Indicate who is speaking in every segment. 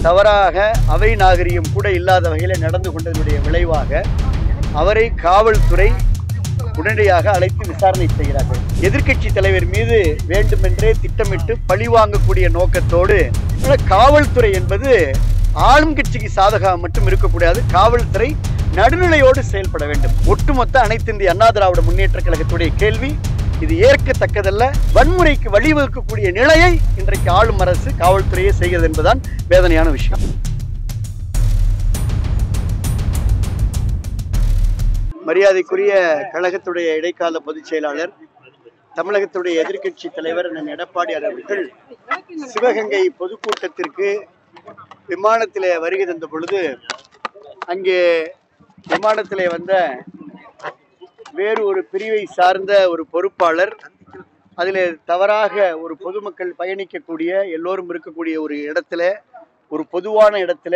Speaker 1: தவறாக அவை நாகரிகம் கூட இல்லாத வகையில் நடந்து கொண்டதனுடைய விளைவாக அவரை காவல்துறை உடனடியாக அழைத்து விசாரணை செய்கிறார்கள் எதிர்க்கட்சி தலைவர் மீது வேண்டுமென்றே திட்டமிட்டு பழி வாங்கக்கூடிய நோக்கத்தோடு ஆனா காவல்துறை என்பது ஆளும் கட்சிக்கு சாதகமாக மட்டும் இருக்கக்கூடாது காவல்துறை நடுநிலையோடு செயல்பட வேண்டும் ஒட்டுமொத்த அனைத்து இந்திய அண்ணா திராவிட முன்னேற்ற கழகத்துடைய கேள்வி இது ஏற்கத்தக்கதல்ல வன்முறைக்கு வழிவகுக்கக்கூடிய நிலையை இன்றைக்கு ஆளும் அரசு காவல்துறையே செய்கிறது என்பதுதான் வேதனையான விஷயம் மரியாதைக்குரிய கழகத்துடைய இடைக்கால பொதுச் செயலாளர் தமிழகத்துடைய எதிர்க்கட்சி தலைவர் அண்ணன் எடப்பாடியார் அவர்கள் சிவகங்கை பொதுக்கூட்டத்திற்கு விமானத்திலே வருகை தந்த பொழுது அங்கே விமானத்திலே வந்த வேறு ஒரு பிரிவை சார்ந்த ஒரு பொறுப்பாளர் அதில் தவறாக ஒரு பொதுமக்கள் பயணிக்கக்கூடிய எல்லோரும் இருக்கக்கூடிய ஒரு இடத்துல ஒரு பொதுவான இடத்துல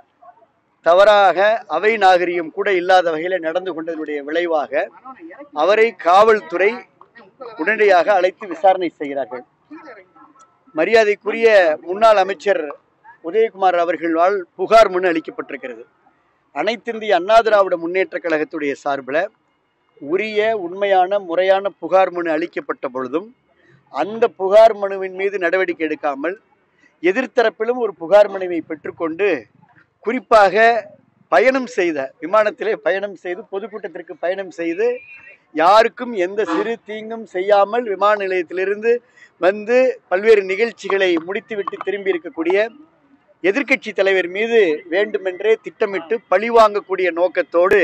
Speaker 1: தவறாக அவை நாகரிகம் கூட இல்லாத வகையில் நடந்து கொண்டதனுடைய விளைவாக அவரை காவல்துறை உடனடியாக அழைத்து விசாரணை செய்கிறார்கள் மரியாதைக்குரிய முன்னாள் அமைச்சர் உதயகுமார் அவர்களால் புகார் மனு அளிக்கப்பட்டிருக்கிறது அனைத்திந்திய அண்ணா திராவிட முன்னேற்ற கழகத்துடைய சார்பில் உரிய உண்மையான முறையான புகார் மனு அளிக்கப்பட்ட பொழுதும் அந்த புகார் மனுவின் மீது நடவடிக்கை எடுக்காமல் எதிர்த்தரப்பிலும் ஒரு புகார் மனுவை பெற்றுக்கொண்டு குறிப்பாக பயணம் செய்த விமானத்திலே பயணம் செய்து பொதுக்கூட்டத்திற்கு பயணம் செய்து யாருக்கும் எந்த சிறு தீங்கும் செய்யாமல் விமான நிலையத்திலிருந்து வந்து பல்வேறு நிகழ்ச்சிகளை முடித்துவிட்டு திரும்பி இருக்கக்கூடிய எதிர்க்கட்சி தலைவர் மீது வேண்டுமென்றே திட்டமிட்டு பழிவாங்கக்கூடிய நோக்கத்தோடு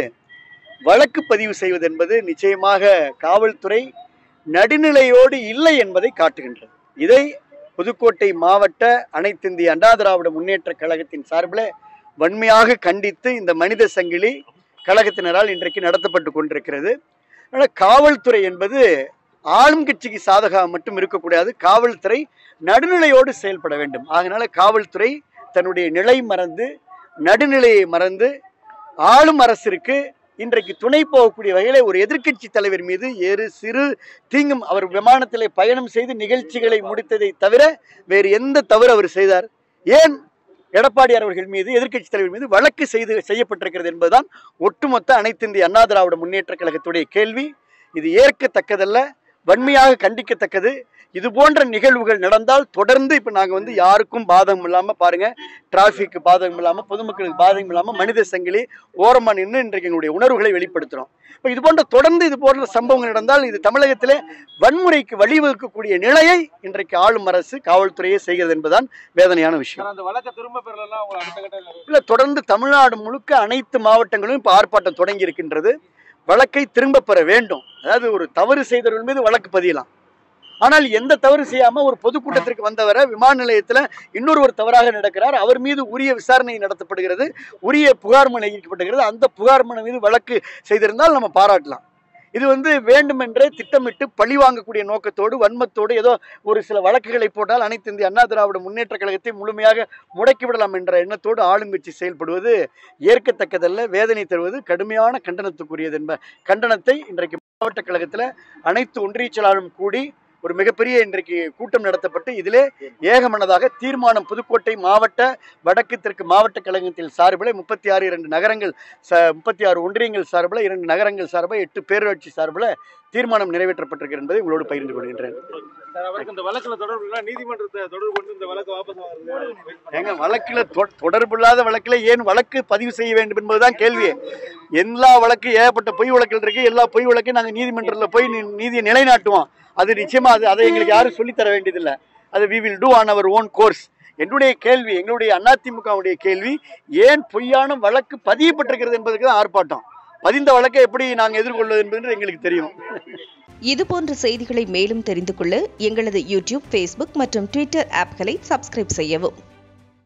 Speaker 1: வழக்கு பதிவு செய்வது என்பது நிச்சயமாக காவல்துறை நடுநிலையோடு இல்லை என்பதை காட்டுகின்றது இதை புதுக்கோட்டை மாவட்ட அனைத்திந்திய அண்ணா திராவிட முன்னேற்ற கழகத்தின் சார்பில் வன்மையாக கண்டித்து இந்த மனித சங்கிலி கழகத்தினரால் இன்றைக்கு நடத்தப்பட்டு கொண்டிருக்கிறது ஆனால் காவல்துறை என்பது ஆளும் கட்சிக்கு சாதகமாக மட்டும் இருக்கக்கூடாது காவல்துறை நடுநிலையோடு செயல்பட வேண்டும் அதனால காவல்துறை தன்னுடைய நிலை மறந்து நடுநிலையை மறந்து ஆளும் அரசிற்கு இன்றைக்கு துணை போகக்கூடிய வகையில் ஒரு எதிர்க்கட்சி தலைவர் மீது ஏறு சிறு தீங்கும் அவர் விமானத்திலே பயணம் செய்து நிகழ்ச்சிகளை முடித்ததை தவிர வேறு எந்த தவறு அவர் செய்தார் ஏன் எடப்பாடியார் அவர்கள் மீது எதிர்க்கட்சி தலைவர் மீது வழக்கு செய்து செய்யப்பட்டிருக்கிறது என்பதுதான் ஒட்டுமொத்த அனைத்து இந்திய அண்ணா திராவிட முன்னேற்ற கழகத்துடைய கேள்வி இது ஏற்கத்தக்கதல்ல வன்மையாக கண்டிக்கத்தக்கது இது போன்ற நிகழ்வுகள் நடந்தால் தொடர்ந்து இப்போ நாங்கள் வந்து யாருக்கும் பாதகம் இல்லாமல் பாருங்கள் டிராஃபிக்கு பாதகம் இல்லாமல் பொதுமக்களுக்கு பாதகம் இல்லாமல் மனித சங்கிலி ஓரமாக நின்று இன்றைக்கு எங்களுடைய உணர்வுகளை வெளிப்படுத்துகிறோம் இப்போ இது போன்ற தொடர்ந்து இது போன்ற சம்பவங்கள் நடந்தால் இது தமிழகத்திலே வன்முறைக்கு வழிவகுக்கக்கூடிய நிலையை இன்றைக்கு ஆளும் அரசு காவல்துறையே செய்கிறது என்பதுதான் வேதனையான விஷயம்
Speaker 2: சார், அந்த வழக்கை திரும்ப பெறலாம் உங்களை அடுத்த கட்ட
Speaker 1: இல்லை தொடர்ந்து தமிழ்நாடு முழுக்க அனைத்து மாவட்டங்களிலும் இப்போ ஆர்ப்பாட்டம் தொடங்கி இருக்கின்றது வழக்கை திரும்ப பெற வேண்டும் அதாவது ஒரு தவறு செய்தவர்கள் மீது வழக்கு பதியலாம் ஆனால் எந்த தவறு செய்யாம ஒரு பொதுக்கூட்டத்திற்கு வந்தவரை விமான நிலையத்தில் இன்னொரு ஒரு தவறாக நடக்கிறார் அவர் மீது உரிய விசாரணை நடத்தப்படுகிறது உரிய புகார் மனு அளிக்கப்படுகிறது அந்த புகார் மனு மீது வழக்கு செய்திருந்தால் நம்ம பாராட்டலாம் இது வந்து வேண்டுமென்றே திட்டமிட்டு பழி வாங்கக்கூடிய நோக்கத்தோடு வன்மத்தோடு ஏதோ ஒரு சில வழக்குகளை போட்டால் அனைத்து இந்திய அண்ணா திராவிட முன்னேற்ற கழகத்தை முழுமையாக முடக்கிவிடலாம் என்ற எண்ணத்தோடு ஆளுங்கட்சி செயல்படுவது ஏற்கத்தக்கதல்ல வேதனை தருவது கடுமையான கண்டனத்துக்குரியது என்ப கண்டனத்தை இன்றைக்கு மாவட்ட கழகத்தில் அனைத்து ஒன்றிய செயலாளரும் கூடி ஒரு மிகப்பெரிய இன்றைக்கு கூட்டம் நடத்தப்பட்டு இதிலே ஏகமனதாக தீர்மானம் புதுக்கோட்டை மாவட்ட வடக்கு தெற்கு மாவட்ட கழகத்தில் சார்பில் முப்பத்தி ஆறு இரண்டு நகரங்கள் ச முப்பத்தி ஆறு ஒன்றியங்கள் சார்பில் இரண்டு நகரங்கள் சார்பில் எட்டு பேரூராட்சி சார்பில் தீர்மானம் நிறைவேற்றப்பட்டிருக்கிறது என்பதை உங்களோடு பகிர்ந்து கொள்கின்றேன்
Speaker 2: சார், அவருக்கு இந்த வழக்குல தொடர்பு இல்லை நீதிமன்றத்தை தொடர்பு கொண்டு இந்த வழக்கு வாபஸ் வாங்குறது
Speaker 1: ஏங்க வழக்கில் தொ- தொடர்பில்லாத வழக்கில் ஏன் வழக்கு பதிவு செய்ய வேண்டும் என்பதுதான் கேள்வி எல்லா வழக்கு ஏகப்பட்ட பொய் வழக்கில் இருக்கு எல்லா பொய் வழக்கையும் நாங்கள் நீதிமன்றத்தில் போய் நீ- நீதியை நிலைநாட்டுவோம் அது நிச்சயமா அது அதை எங்களுக்கு யாரும் சொல்லித் தர வேண்டியதில்லை அது we will do on our own course என்னுடைய கேள்வி எங்களுடைய அதிமுகவுடைய கேள்வி ஏன் பொய்யான வழக்கு பதியப்பட்டிருக்கிறது என்பதற்கு தான் ஆர்ப்பாட்டம் பதிந்த வழக்கை எப்படி நாங்கள் எதிர்கொள்வது என்பது எங்களுக்கு தெரியும்
Speaker 3: இது போன்ற செய்திகளை மேலும் தெரிந்து கொள்ள எங்களது யூடியூப் ஃபேஸ்புக் மற்றும் ட்விட்டர் ஆப்களை சப்ஸ்கிரைப் செய்யவும்